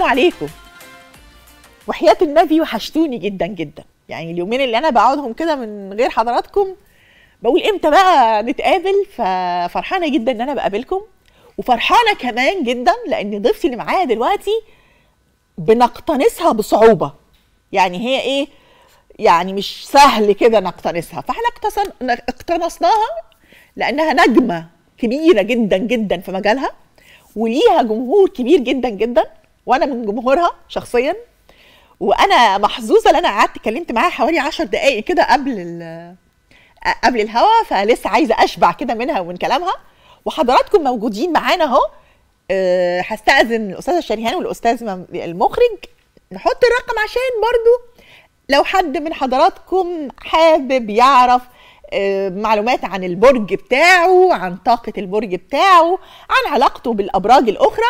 عليكم وحياة النبي وحشتوني جدا جدا يعني اليومين اللي انا بقعدهم كده من غير حضراتكم بقول امتى بقى نتقابل ففرحانه جدا ان انا بقابلكم وفرحانه كمان جدا لان ضيفتي اللي معايا دلوقتي بنقتنصها بصعوبه يعني هي ايه يعني مش سهل كده نقتنصها فاحنا اقتصن- اقتنصناها لانها نجمه كبيره جدا جدا في مجالها وليها جمهور كبير جدا جدا وانا من جمهورها شخصيا وانا محظوظه ان انا قعدت اتكلمت معاها حوالي 10 دقائق كده قبل ال- قبل الهوا فلسه عايزه اشبع كده منها ومن كلامها وحضراتكم موجودين معانا اهو أه، هستأذن الأستاذة شريهان والأستاذ مم- المخرج نحط الرقم عشان برضو لو حد من حضراتكم حابب يعرف آه، معلومات عن البرج بتاعه عن طاقة البرج بتاعه عن علاقته بالأبراج الأخرى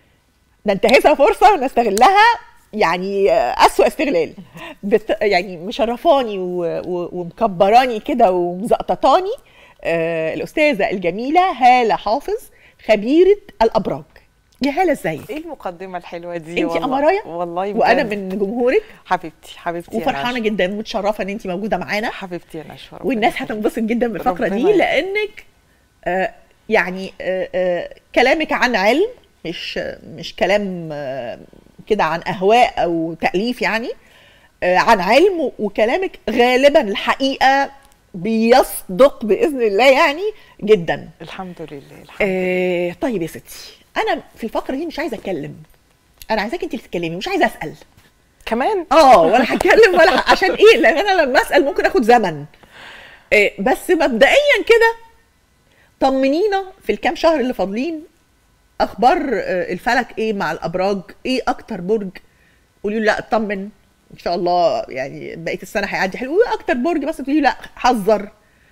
ننتهزها فرصة ونستغلها يعني آه، أسوأ استغلال بت يعني مشرفاني و- و- ومكبراني كده ومزقططاني آه، الأستاذة الجميلة هالة حافظ خبيرة الأبراج يا هالة ازيك؟ ايه المقدمه الحلوه دي انت والله. أمرايا؟ والله وانا بجد. من جمهورك حبيبتي حبيبتي يا وفرحانه نشوى. جدا ومتشرفه ان انت موجوده معانا حبيبتي يا نشوى ربنا والناس يخليك. هتنبسط جدا بالفقره ربنا دي يخليك. لانك آه يعني آه آه كلامك عن علم مش مش كلام آه كده عن اهواء او تاليف يعني آه عن علم و- وكلامك غالبا الحقيقه بيصدق باذن الله يعني جدا الحمد لله الحمد آه طيب يا ستي انا في الفقره دي مش عايزه اتكلم انا عايزاك انت اللي تتكلمي مش عايزه اسال كمان اه ولا هتكلم ولا ح... عشان ايه لان انا لما اسال ممكن اخد زمن إيه بس مبدئيا كده طمنينا في الكام شهر اللي فاضلين اخبار آه، الفلك ايه مع الابراج ايه اكتر برج قولي له لا اطمن ان شاء الله يعني بقيه السنه هيعدي حلو وايه اكتر برج بس تقولي له لا حذر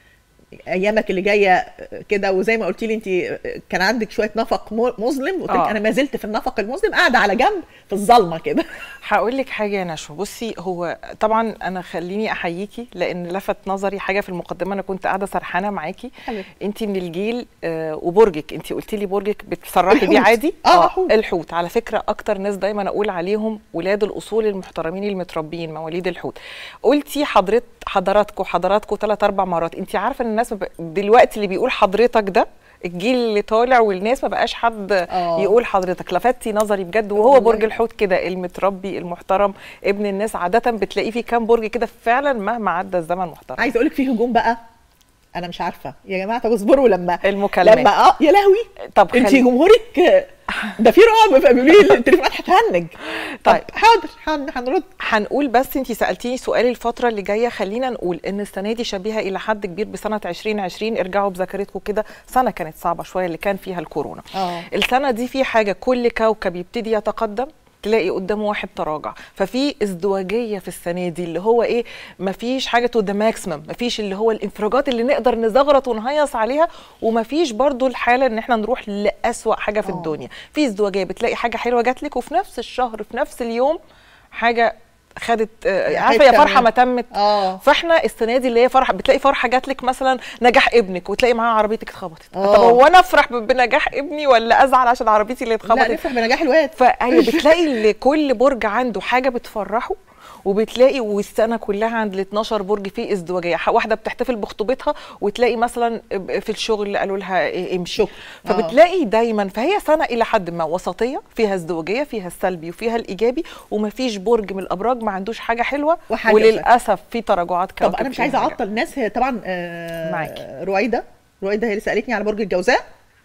ايامك اللي جايه آه، كده وزي ما قلت لي انت آه، كان عندك شويه نفق م- مظلم قلت لك آه. انا ما زلت في النفق المظلم قاعده على جنب في الظلمه كده هقول لك حاجه يا نشوى بصي هو طبعا انا خليني احييكي لان لفت نظري حاجه في المقدمه انا كنت قاعده سرحانه معاكي حبيبتي. انت من الجيل آه وبرجك انت قلتي لي برجك بتصرحي بيه الحوت. عادي آه، الحوت. الحوت على فكره اكتر ناس دايما اقول عليهم ولاد الاصول المحترمين المتربيين مواليد الحوت قلتي حضرت حضراتكم حضراتكم ثلاث اربع مرات انت عارفه ان الناس ب- دلوقتي اللي بيقول حضرتك ده الجيل اللي طالع والناس ما بقاش حد آه. يقول حضرتك لفتي نظري بجد وهو والله. برج الحوت كده المتربي المحترم ابن الناس عاده بتلاقيه في كام برج كده فعلا مهما عدى الزمن محترم عايزه اقول لك في هجوم بقى انا مش عارفه يا جماعه طب اصبروا لما المكالمات. لما اه يا لهوي طب انت خلي- جمهورك آه، ده في رعب فبيقولوا لي التليفونات هتهنج طب طيب. حاضر هن- هنرد هنقول بس انت سالتيني سؤال الفتره اللي جايه خلينا نقول ان السنه دي شبيهه الى حد كبير بسنه 2020 ارجعوا بذاكرتكم كده سنه كانت صعبه شويه اللي كان فيها الكورونا اه السنه دي في حاجه كل كوكب يبتدي يتقدم تلاقي قدامه واحد تراجع ففي ازدواجيه في السنه دي اللي هو ايه مفيش حاجه تو ذا ماكسيمم مفيش اللي هو الانفراجات اللي نقدر نزغرط ونهيص عليها ومفيش برضو الحاله ان احنا نروح لاسوا حاجه في آه. الدنيا في ازدواجيه بتلاقي حاجه حلوه جات لك وفي نفس الشهر في نفس اليوم حاجه خدت آه، عارفه يا حتة فرحه من- ما تمت اه فاحنا السنه دي اللي هي فرحه بتلاقي فرحه جات لك مثلا نجاح ابنك وتلاقي معاها عربيتك اتخبطت آه. طب هو انا افرح ب- بنجاح ابني ولا ازعل عشان عربيتي اللي لا اتخبطت نفرح بنجاح الواد فايوه بتلاقي لكل برج عنده حاجه بتفرحه وبتلاقي والسنه كلها عند ال 12 برج فيه ازدواجيه ح- واحده بتحتفل بخطوبتها وتلاقي مثلا ب- في الشغل قالوا لها إيه امشي شكرا. آه. فبتلاقي دايما فهي سنه الى حد ما وسطيه فيها ازدواجيه فيها السلبي وفيها الايجابي ومفيش برج من الابراج ما عندوش حاجه حلوه وحاجة وللاسف في تراجعات طب كواكب انا مش فيها عايزه حاجة. اعطل الناس هي طبعا آه معاكي. رويده رويده هي اللي سالتني على برج الجوزاء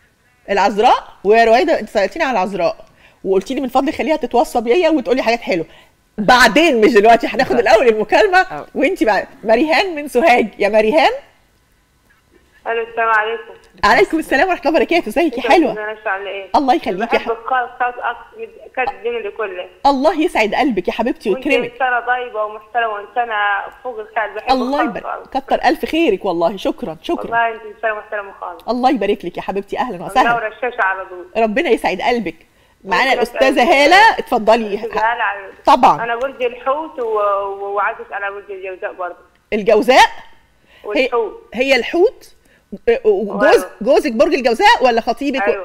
العذراء ويا رويده انت سالتيني على العذراء وقلتي لي من فضلك خليها تتوصى بيا وتقولي حاجات حلوه بعدين مش دلوقتي هناخد لا. الاول المكالمه أوي. وانت بعد مريهان من سوهاج يا مريهان الو السلام عليكم عليكم السلام ورحمه الله وبركاته ازيك حلوه انا عامله ايه الله يخليك يا بحب حبيبتي الخاص خاص كانت الدنيا دي كلها الله يسعد قلبك يا حبيبتي وانت ويكرمك انسانه طيبه ومحترمه وانسانه فوق الخيال بحب الله الخاص يبارك خالص. كتر الف خيرك والله شكرا شكرا والله انت انسانه محترمه خالص الله يبارك لك يا حبيبتي اهلا وسهلا منوره الشاشه على طول ربنا يسعد قلبك معانا ربنا الاستاذه يسعدك. هاله اتفضلي سؤال عن- طبعا انا برج الحوت و- و- وعايز اسال على برج الجوزاء برضه الجوزاء هي والحوت هي الحوت جوز أيوة. جوزك برج الجوزاء ولا خطيبك ايوه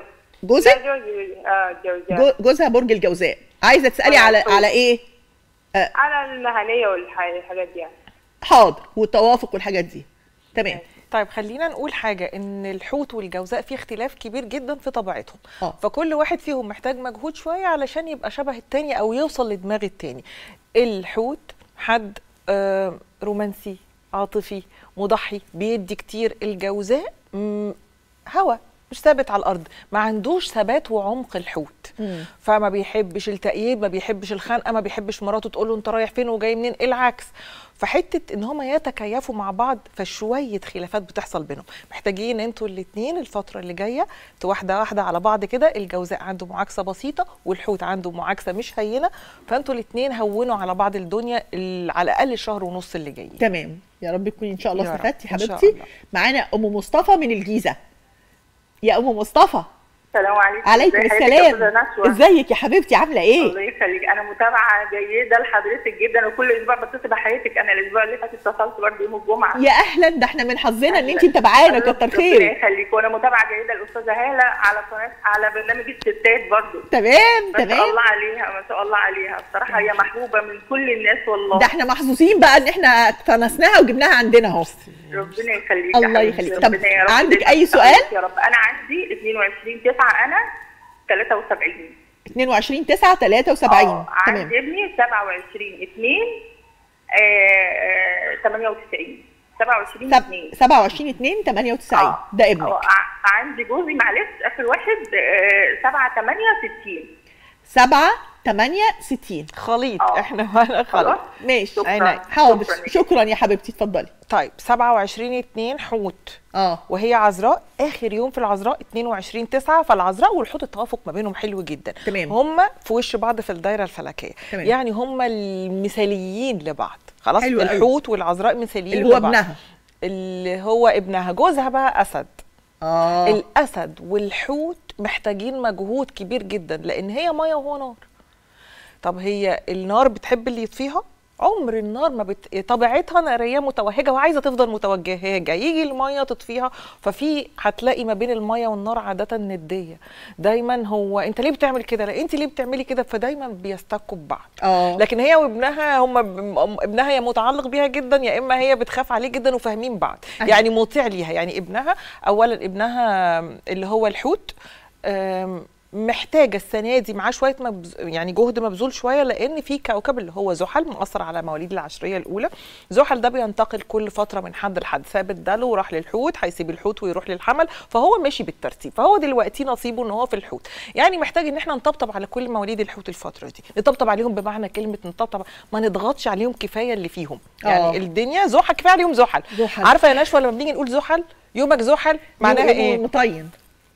لا جوزك جوزي اه جوزي جو- جوزها برج الجوزاء عايزه تسالي آه، على طيب. على ايه على المهنيه والحاجات دي يعني حاضر والتوافق والحاجات دي تمام طيب خلينا نقول حاجة إن الحوت والجوزاء في اختلاف كبير جدا في طبيعتهم آه. فكل واحد فيهم محتاج مجهود شوية علشان يبقى شبه التاني أو يوصل لدماغ التاني الحوت حد آه، رومانسي عاطفي مضحي بيدي كتير الجوزاء مم، هوا مش ثابت على الارض ما عندوش ثبات وعمق الحوت مم. فما بيحبش التأييد ما بيحبش الخنقه ما بيحبش مراته تقول له انت رايح فين وجاي منين العكس فحته ان هما يتكيفوا مع بعض فشويه خلافات بتحصل بينهم محتاجين انتوا الاثنين الفتره اللي جايه واحده واحده على بعض كده الجوزاء عنده معاكسه بسيطه والحوت عنده معاكسه مش هينه فانتوا الاثنين هونوا على بعض الدنيا ال- على الاقل شهر ونص اللي جايين تمام يا رب تكوني ان شاء الله يا رب، استفدتي إن شاء حبيبتي الله. معانا ام مصطفى من الجيزه يا ام مصطفى السلام عليكم عليكم ازي حضرتك يا السلام أستاذة نشوى؟ ازيك يا حبيبتي عامله ايه الله يخليك انا متابعه جيده لحضرتك جدا وكل اسبوع بتصل بحياتك انا الاسبوع اللي فات اتصلت برضه يوم الجمعه يا اهلا ده احنا من حظنا ان انت متابعانا كتر ربنا خيرك يخليك وانا متابعه جيده الاستاذه هاله على قناه على برنامج الستات برضه تمام ما شاء تمام الله عليها ما شاء الله عليها بصراحه هي محبوبه من كل الناس والله ده احنا محظوظين بقى ان احنا اقتنصناها وجبناها عندنا اهو ربنا يخليك الله يا حبيبتي. يخليك. طب ربنا يا رب عندك يخليك أي سؤال؟ يا رب انا عندي 22 9 انا 73 22 9 73 آه، تمام عندي ابني 27 2 آه، 98 27 سب- 2 27 2 98 آه. ده ابنك آه، ع- عندي جوزي معلش اخر واحد 7 8 60 7 8 60 خليط آه. احنا معانا خلاص خليط ماشي شكراً. عينيا. حاضر شكراً. شكرا يا حبيبتي اتفضلي طيب 27 2 حوت اه وهي عذراء اخر يوم في العذراء 22 9 فالعذراء والحوت التوافق ما بينهم حلو جدا تمام. هم في وش بعض في الدايره الفلكيه تمام. يعني هم المثاليين لبعض خلاص حلو قوي. الحوت والعذراء مثاليين اللي هو لبعض. ابنها اللي هو ابنها جوزها بقى اسد اه الاسد والحوت محتاجين مجهود كبير جدا لان هي ميه وهو نار طب هي النار بتحب اللي يطفيها عمر النار ما بت... طبيعتها ناريه متوهجه وعايزه تفضل متوجهه يجي الميه تطفيها ففي هتلاقي ما بين الميه والنار عاده نديه دايما هو انت ليه بتعمل كده لا انت ليه بتعملي كده فدايما بيستكوا ببعض اه لكن هي وابنها هم ب- ابنها يا متعلق بيها جدا يا اما هي بتخاف عليه جدا وفاهمين بعض أيوة. يعني مطيع ليها يعني ابنها اولا ابنها اللي هو الحوت آم، محتاجه السنه دي معاه شويه مبز... يعني جهد مبذول شويه لان في كوكب اللي هو زحل مؤثر على مواليد العشريه الاولى زحل ده بينتقل كل فتره من حد لحد ثابت دلو وراح للحوت هيسيب الحوت ويروح للحمل فهو ماشي بالترتيب فهو دلوقتي نصيبه ان هو في الحوت يعني محتاج ان احنا نطبطب على كل مواليد الحوت الفتره دي نطبطب عليهم بمعنى كلمه نطبطب ما نضغطش عليهم كفايه اللي فيهم يعني آه. الدنيا زحل كفايه عليهم زحل زحل. عارفه يا نشوى لما بنيجي نقول زحل يومك زحل معناها يوم ايه مطين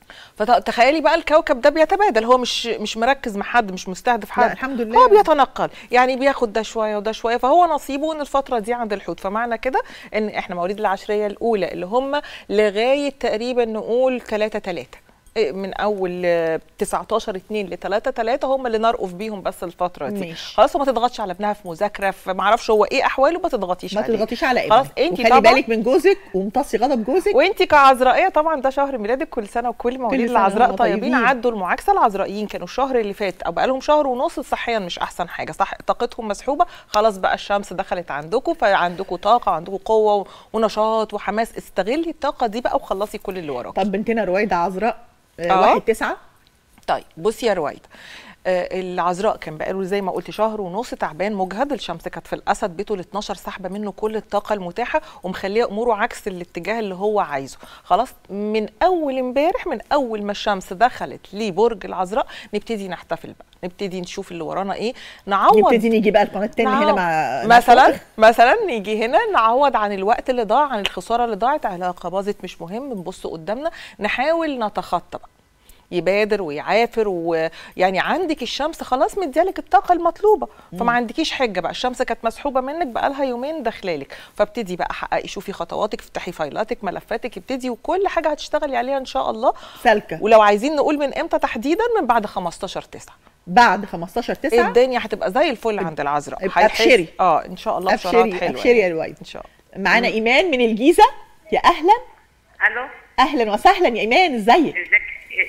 فتخيلي بقى الكوكب ده بيتبادل هو مش مش مركز مع حد مش مستهدف حد لا، الحمد لله. هو بيتنقل يعني بياخد ده شويه وده شويه فهو نصيبه ان الفتره دي عند الحوت فمعنى كده ان احنا مواليد العشريه الاولى اللي هم لغايه تقريبا نقول 3 3 من اول آه، 19 2 ل 3 3 هم اللي نرقف بيهم بس الفتره دي ماشي. خلاص وما تضغطش على ابنها في مذاكره في ما اعرفش هو ايه احواله ما تضغطيش ما عليه تضغطيش على ابنك خلاص انت وخلي طبعا بالك من جوزك وامتصي غضب جوزك وانت كعذرائيه طبعا ده شهر ميلادك كل سنه وكل مواليد سنة العذراء وهم طيبين طيبين. عدوا المعاكسه العذرائيين كانوا الشهر اللي فات او بقالهم شهر ونص صحيا مش احسن حاجه صح طاقتهم مسحوبه خلاص بقى الشمس دخلت عندكم فعندكم طاقه عندكم قوه ونشاط وحماس استغلي الطاقه دي بقى وخلصي كل اللي وراك طب بنتنا رويدة عذراء آه، آه. واحد تسعة طيب بصي يا رويد آه، العذراء كان بقاله زي ما قلت شهر ونص تعبان مجهد الشمس كانت في الاسد بيته ال 12 سحبه منه كل الطاقه المتاحه ومخليه اموره عكس الاتجاه اللي هو عايزه خلاص من اول امبارح من اول ما الشمس دخلت لبرج العذراء نبتدي نحتفل بقى نبتدي نشوف اللي ورانا ايه نعوض نبتدي نيجي بقى القناة التانية هنا نعم. مع مثلا مثلا نيجي هنا نعوض عن الوقت اللي ضاع عن الخساره اللي ضاعت علاقه باظت مش مهم نبص قدامنا نحاول نتخطى بقى يبادر ويعافر ويعني عندك الشمس خلاص مديالك الطاقه المطلوبه فما عندكيش حجه بقى الشمس كانت مسحوبه منك بقى لها يومين داخلالك فابتدي بقى حققي شوفي خطواتك افتحي فايلاتك ملفاتك ابتدي وكل حاجه هتشتغلي عليها ان شاء الله سالكة ولو عايزين نقول من امتى تحديدا من بعد 15 9 بعد 15 9 الدنيا هتبقى زي الفل عند العذراء يبقى هيحس- أبشري. اه ان شاء الله بشرات ابشري حلوه ابشري يا يعني. رويدة ان شاء الله معانا ايمان من الجيزة يا اهلا الو اهلا وسهلا يا ايمان ازيك ازيك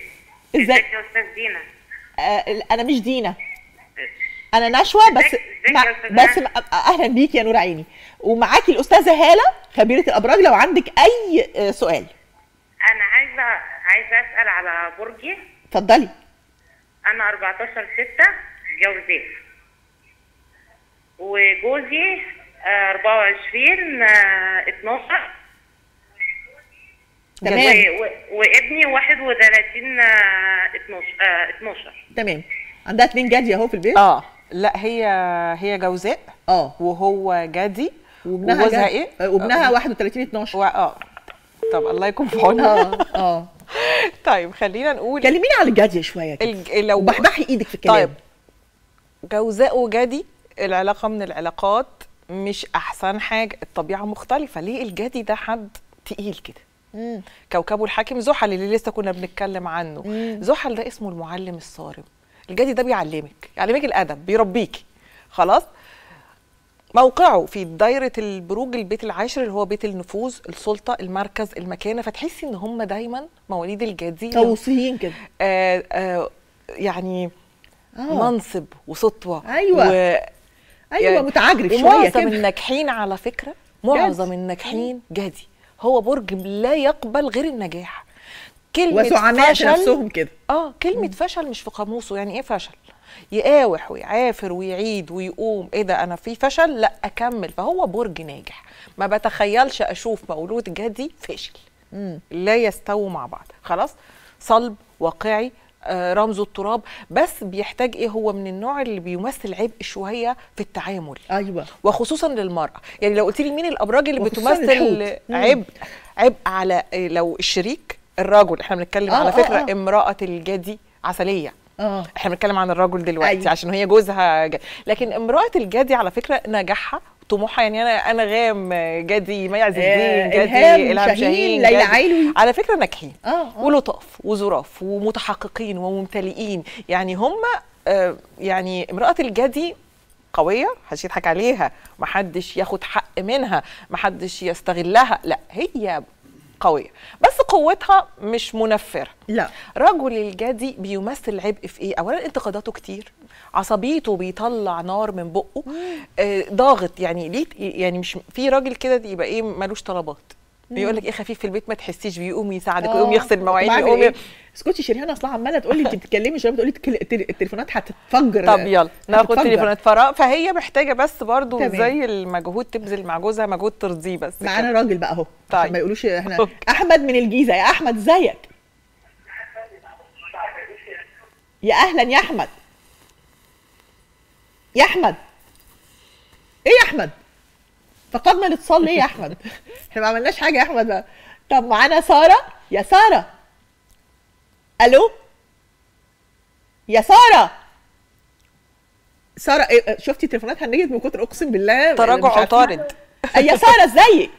ازاي ازيك يا استاذ دينا آه انا مش دينا انا نشوى بس ازيك- ازيك مع يا أستاذ بس هاني؟ م- اهلا بيك يا نور عيني ومعاكي الاستاذه هاله خبيره الابراج لو عندك اي آه، سؤال انا عايزه عايزه اسال على برجي اتفضلي انا 14 6 جوزاء وجوزي آه، 24 آه، 12 تمام و- و- وابني 31 آه، 12 آه، 12 تمام عندها اتنين جدي اهو في البيت اه لا هي هي جوزاء اه وهو جدي وابنها وجوزها جد- ايه؟ آه، وابنها 31 12 و... اه طب الله يكون في عونها اه اه طيب خلينا نقول كلميني على الجدي شويه كده الج... لو وبحبحي ايدك في الكلام طيب جوزاء وجدي العلاقة من العلاقات مش أحسن حاجة الطبيعة مختلفة ليه الجدي ده حد تقيل كده مم. كوكبه الحاكم زحل اللي لسه كنا بنتكلم عنه مم. زحل ده اسمه المعلم الصارم الجدي ده بيعلمك يعلمك الأدب بيربيكي خلاص موقعه في دايرة البروج البيت العاشر اللي هو بيت النفوذ السلطة المركز المكانة فتحسي ان هم دايما مواليد الجدي توصيين كده آه آه يعني اه منصب وسطوه أيوة. و... ايوه يعني- متعجرف شويه ومعظم كده الناجحين على فكره معظم الناجحين جدي هو برج لا يقبل غير النجاح كلمه وسعماء في فشل نفسهم كده اه كلمه فشل مش في قاموسه يعني ايه فشل يقاوح ويعافر ويعيد ويقوم ايه ده انا في فشل لا اكمل فهو برج ناجح ما بتخيلش اشوف مولود جدي فاشل مم. لا يستووا مع بعض خلاص صلب واقعي آه، رمزه التراب بس بيحتاج ايه هو من النوع اللي بيمثل عبء شويه في التعامل ايوه وخصوصا للمراه يعني لو قلت لي مين الابراج اللي وخصوصاً بتمثل الحوت. مم. عبء عبء على إيه، لو الشريك الرجل احنا بنتكلم آه، على آه، فكره آه. امراه الجدي عسليه اه احنا بنتكلم عن الرجل دلوقتي أيوة. عشان هي جوزها ج... لكن امراه الجدي على فكره نجاحها طموحها يعني انا انا غام جدي مي عز الدين آه، جدي إلهام الهام شاهين، شاهين ليلى جدي. علوي. على فكره ناجحين اه اه ولطاف وظراف ومتحققين وممتلئين يعني هم آه، يعني امراه الجدي قويه محدش يضحك عليها محدش ياخد حق منها محدش يستغلها لا هي قويه بس قوتها مش منفره لا رجل الجدي بيمثل عبء في ايه اولا انتقاداته كتير عصبيته بيطلع نار من بقه آه ضاغط يعني ليه يعني مش في راجل كده يبقى ايه ملوش طلبات بيقول لك ايه خفيف في البيت ما تحسيش بيقوم يساعدك آه. ويقوم يغسل مواعين بعمل يقوم إيه؟ اسكتي شريهان اصلا عماله تقول لي انت بتتكلمي شويه بتقولي التل- التل- التليفونات هتتفجر طب يلا ناخد هتتفجر. تليفونات فراغ فهي محتاجه بس برضو تمام. زي المجهود تبذل مع جوزها مجهود ترضيه بس معانا كده. راجل بقى اهو طيب. عشان ما يقولوش احنا أوكي. احمد من الجيزه يا احمد ازيك يا اهلا يا احمد يا احمد ايه يا احمد فقدنا الاتصال ليه يا احمد احنا ما عملناش حاجه يا احمد بقى. طب معانا ساره يا ساره الو يا ساره ساره إيه، شفتي تليفونات هنجت من كتر اقسم بالله مش تراجع عارفين. عطارد يا ساره ازيك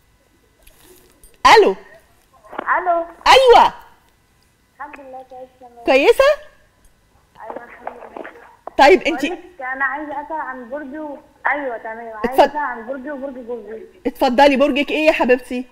الو الو ايوه الحمد لله كويس تمام كويسه ايوه الحمد لله طيب انت بقولك انا عايزه اسال عن برج و... ايوه تمام اتفضل. عايزه اسال عن برج وبرج جوزي اتفضلي برجك ايه يا حبيبتي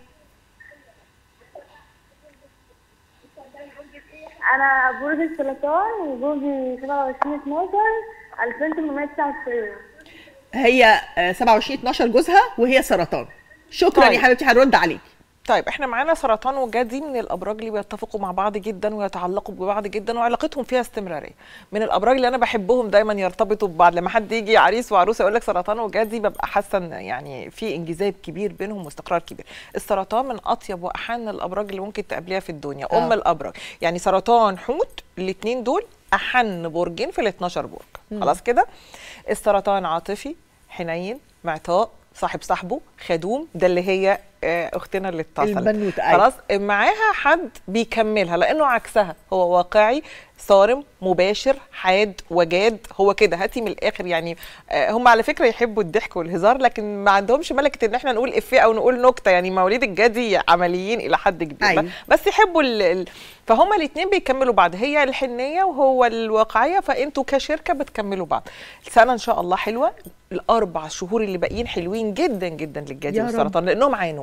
انا برج السرطان وجوزي 27 12 2899 هي آه، 27 12 جوزها وهي سرطان شكرا طيب. يا حبيبتي هنرد عليك طيب احنا معانا سرطان وجدي من الابراج اللي بيتفقوا مع بعض جدا ويتعلقوا ببعض جدا وعلاقتهم فيها استمراريه من الابراج اللي انا بحبهم دايما يرتبطوا ببعض لما حد يجي عريس وعروسه يقول لك سرطان وجدي ببقى حاسه ان يعني في انجذاب كبير بينهم واستقرار كبير السرطان من اطيب واحن الابراج اللي ممكن تقابليها في الدنيا آه. ام الابراج يعني سرطان حوت الاثنين دول احن برجين في ال 12 برج خلاص كده السرطان عاطفي حنين معطاء صاحب صاحبه خدوم ده اللي هي آه، اختنا اللي اتصلت البنوتة، أيوة. خلاص معاها حد بيكملها لانه عكسها هو واقعي صارم مباشر حاد وجاد هو كده هاتي من الاخر يعني آه، هم على فكره يحبوا الضحك والهزار لكن ما عندهمش ملكه ان احنا نقول افيه او نقول نكته يعني مواليد الجدي عمليين الى حد كبير أيوة. بس يحبوا ال... ال... فهما الاثنين بيكملوا بعض هي الحنيه وهو الواقعيه فانتوا كشركه بتكملوا بعض السنه ان شاء الله حلوه الاربع شهور اللي باقيين حلوين جدا جدا للجدي يا رب. والسرطان لانهم عانوا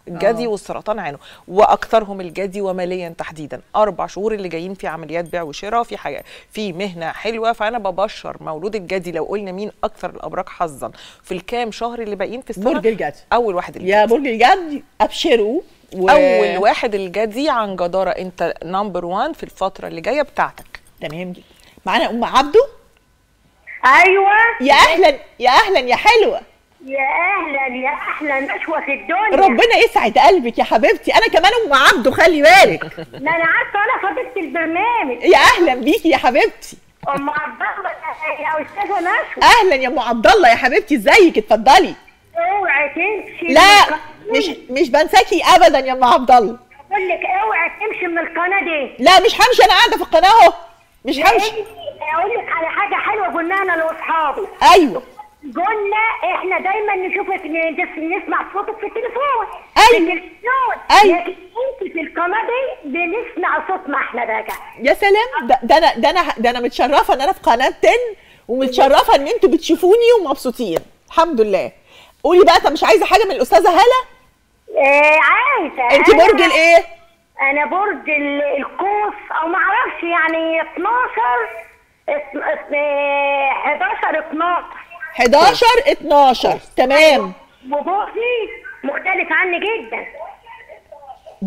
الجدي آه. والسرطان عانوا واكثرهم الجدي وماليا تحديدا اربع شهور اللي جايين في عمليات بيع وشراء في حاجه في مهنه حلوه فانا ببشر مولود الجدي لو قلنا مين اكثر الابراج حظا في الكام شهر اللي باقيين في السنه برج الجدي. اول واحد الجدي يا برج الجد ابشروا و... اول واحد الجدي عن جداره انت نمبر 1 في الفتره اللي جايه بتاعتك تمام جدا معانا ام عبده ايوه يا اهلا يا اهلا يا حلوه يا اهلا يا احلى نشوه في الدنيا ربنا يسعد قلبك يا حبيبتي انا كمان ام عبده خلي بالك ما انا عارفه انا صديقه البرنامج يا اهلا بيكي يا حبيبتي ام عبد الله يا استاذه نشوه اهلا يا ام عبد الله يا حبيبتي ازيك اتفضلي اوعي تمشي لا من القناة مش دي. مش بنساكي ابدا يا ام عبد الله بقول لك اوعي تمشي من القناه دي لا مش همشي انا قاعده في القناه اهو مش همشي لأن اقول لك على حاجه حلوه قلناها انا لاصحابي ايوه قلنا احنا دايما نشوفك ن- نسمع صوتك في التليفون أيوة. في التلفزيون أيوة. لكن انت في القناه دي بنسمع صوتنا احنا بقى يا سلام ده, ده انا ده انا ده انا متشرفه ان انا في قناه 10 ومتشرفه ان انتوا بتشوفوني ومبسوطين الحمد لله قولي بقى طب مش عايزه حاجه من الاستاذه هلا آه عايزه انت أنا- برج الايه انا برج ال- القوس او ما اعرفش يعني 12 اس- اس- آه، 11 12 11 12 تمام وجوزي مختلف عني جدا ب...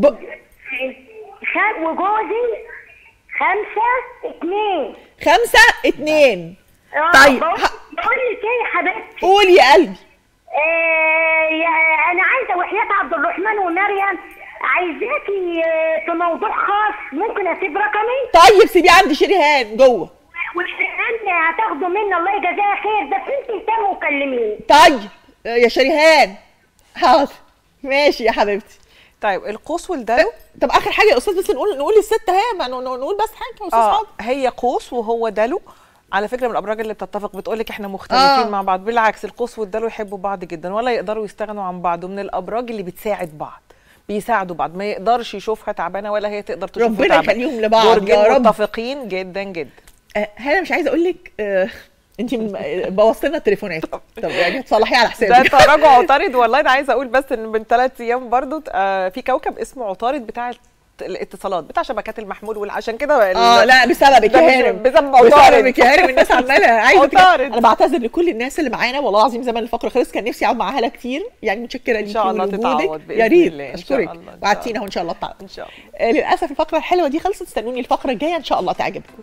خم وجوزي خمسة اتنين خمسة اتنين آه، طيب، بقول ه- بقول لك ايه يا حبيبتي قولي يا قلبي آه يا- انا عايزه وحياه عبد الرحمن ومريم عايزاكي آه، في موضوع خاص ممكن اسيب رقمي طيب سيبيه عند شريهان جوه والحقيقة هتاخدوا مني الله يجازيها خير بس انت اهتموا وكلميني طيب آه، يا شريهان حاضر ماشي يا حبيبتي طيب القوس والدلو طب اخر حاجه يا استاذ بس نقول نقول للست اهي ما ن- نقول بس حاجه يا استاذ اه حاضر هي قوس وهو دلو على فكره من الابراج اللي بتتفق بتقول لك احنا مختلفين آه. مع بعض بالعكس القوس والدلو يحبوا بعض جدا ولا يقدروا يستغنوا عن بعض ومن الابراج اللي بتساعد بعض بيساعدوا بعض ما يقدرش يشوفها تعبانه ولا هي تقدر تشوفه ربنا تعبان. يخليهم لبعض برجين يا رب. متفقين جدا جدا آه، هلا مش عايزه اقول لك آه انت بوظت لنا التليفونات طب يعني تصلحيه على ده حسابي تراجع عطارد والله انا عايزه اقول بس ان من ثلاث ايام برضو آه في كوكب اسمه عطارد بتاع الاتصالات بتاع شبكات المحمول وعشان كده ال- اه لا بسببك ده يا مش- هانم بسبب عطارد. بسببك يا هانم الناس عماله عايزه تك- عطارد. انا بعتذر لكل الناس اللي معانا والله العظيم زمان الفقره خلص كان نفسي اقعد معاها هلا كتير يعني متشكره ليكي شاء الله ولوجودك. تتعوض بإذن يا ريت الله، إن شاء اشكرك الله، إن شاء وعدتينا وان شاء الله تعالى ان شاء الله آه، للاسف الفقره الحلوه دي خلصت استنوني الفقره الجايه ان شاء الله تعجبكم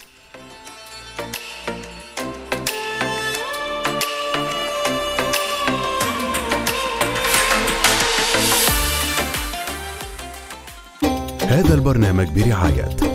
هذا البرنامج برعاية